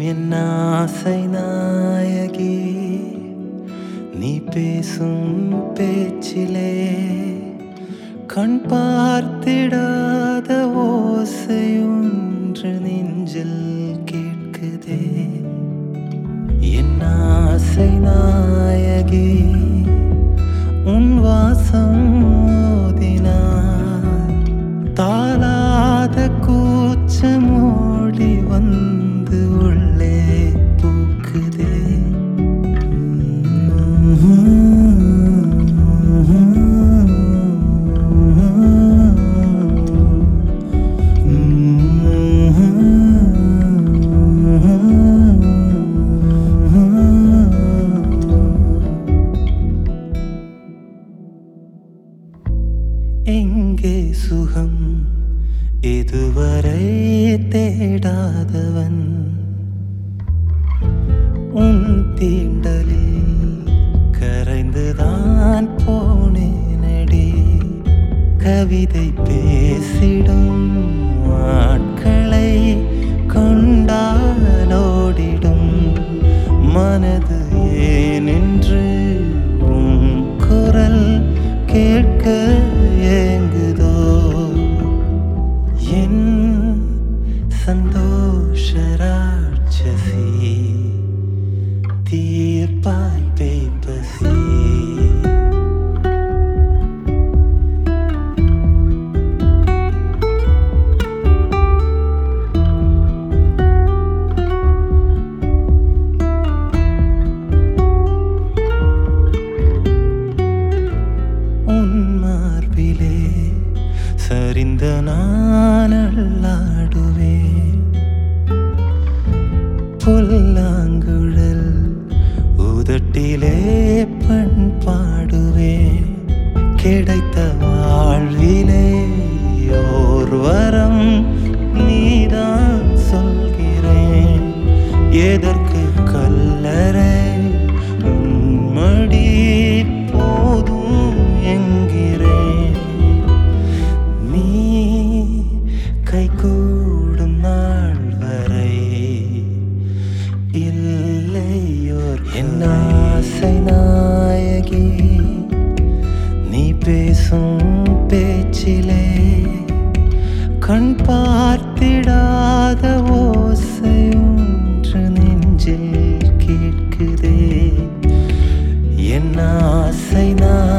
என் ஆசை நாயகி நீ பேசும் பேச்சிலே கண் பார்த்திடாத ஓசையொன்று நெஞ்சில் கேட்குதே என் ஆசை நாயகி உன் வாசம் ஓதினார் தாளாத கூச்சமோடி வந்து உள்ளே பூக்குதே எங்கே சுகம் இதுவரை தேடாதவன் உன் தீண்டலில் கரைந்துதான் போனேனடி கவிதை பேசிடும் ஆட்களை கொண்டாலோடிடும் மனது ஏனென்று உன் குரல் கேட்க ஏங்குதோ என் சந்தோஷ ராட்சசி தீர்ப்பாய் பேப்பசி உன் மார்பிலே சரிந்த நான் அல்லாடுவேன் புல்லாங்குழல் உதட்டிலே பண் பாடுவேன் கிடைத்த வாழ்விலே ஓர் வரம் நீதான் சொல்கிறேன் எதற்கு கல்லறை உன்மடி போதும் என்கிறேன் நீ கைகூடும் நாள் வரை இல்லையோர் என் ஆசை நாயகி நீ பேசும் பேச்சிலே கண் பார்த்திடாத ஓசையொன்று நெஞ்சில் கேட்குதே என் ஆசை நாயகி